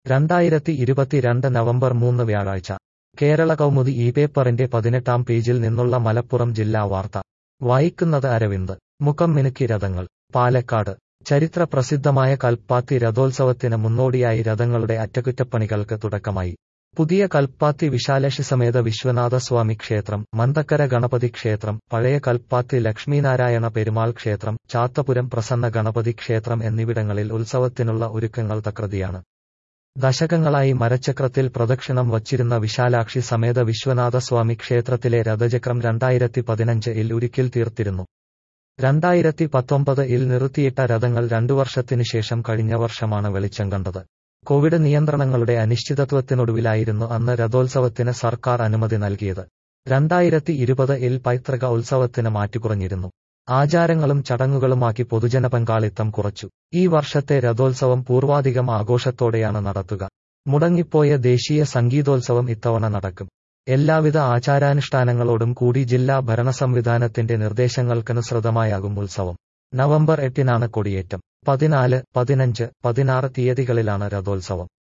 രണ്ടായിരത്തി ഇരുപത്തിരണ്ട് നവംബർ മൂന്ന് വ്യാഴാഴ്ച കേരള കൗമുദി ഈ പേപ്പറിന്റെ പതിനെട്ടാം പേജിൽ നിന്നുള്ള മലപ്പുറം ജില്ലാ വാർത്ത വായിക്കുന്നത് അരവിന്ദ് മുഖം മിനുക്കി രഥങ്ങൾ പാലക്കാട് ചരിത്ര പ്രസിദ്ധമായ കൽപ്പാത്തി രഥോത്സവത്തിന് മുന്നോടിയായി രഥങ്ങളുടെ അറ്റകുറ്റപ്പണികൾക്ക് തുടക്കമായി പുതിയ കൽപ്പാത്തി വിശാലക്ഷിസമേത വിശ്വനാഥസ്വാമി ക്ഷേത്രം മന്തക്കര ഗണപതി ക്ഷേത്രം പഴയ കൽപ്പാത്തി ലക്ഷ്മീനാരായണ പെരുമാൾ ക്ഷേത്രം ചാത്തപുരം പ്രസന്ന ഗണപതി ക്ഷേത്രം എന്നിവിടങ്ങളിൽ ഉത്സവത്തിനുള്ള ഒരുക്കങ്ങൾ തകൃതിയാണ് ദശകങ്ങളായി മരച്ചക്രത്തിൽ പ്രദക്ഷിണം വച്ചിരുന്ന വിശാലാക്ഷി സമേത വിശ്വനാഥസ്വാമി ക്ഷേത്രത്തിലെ രഥചക്രം രണ്ടായിരത്തി പതിനഞ്ച് ഇൽ ഉരുക്കിൽ തീർത്തിരുന്നു രണ്ടായിരത്തി പത്തൊമ്പത് ഇൽ നിർത്തിയിട്ട രഥങ്ങൾ രണ്ടു വർഷത്തിനു ശേഷം കഴിഞ്ഞ വർഷമാണ് വെളിച്ചം കണ്ടത് കോവിഡ് നിയന്ത്രണങ്ങളുടെ അനിശ്ചിതത്വത്തിനൊടുവിലായിരുന്നു അന്ന് രഥോത്സവത്തിന് സർക്കാർ അനുമതി നൽകിയത് രണ്ടായിരത്തി ഇരുപത് ഇൽ പൈതൃക ഉത്സവത്തിന് മാറ്റുകുറഞ്ഞിരുന്നു ആചാരങ്ങളും ചടങ്ങുകളുമാക്കി പൊതുജന പങ്കാളിത്തം കുറച്ചു ഈ വർഷത്തെ രഥോത്സവം പൂർവാധികം ആഘോഷത്തോടെയാണ് നടത്തുക മുടങ്ങിപ്പോയ ദേശീയ സംഗീതോത്സവം ഇത്തവണ നടക്കും എല്ലാവിധ ആചാരാനുഷ്ഠാനങ്ങളോടും കൂടി ജില്ലാ ഭരണസംവിധാനത്തിന്റെ നിർദ്ദേശങ്ങൾക്കനുസൃതമായാകും ഉത്സവം നവംബർ എട്ടിനാണ് കൊടിയേറ്റം പതിനാല് പതിനഞ്ച് പതിനാറ് തീയതികളിലാണ് രഥോത്സവം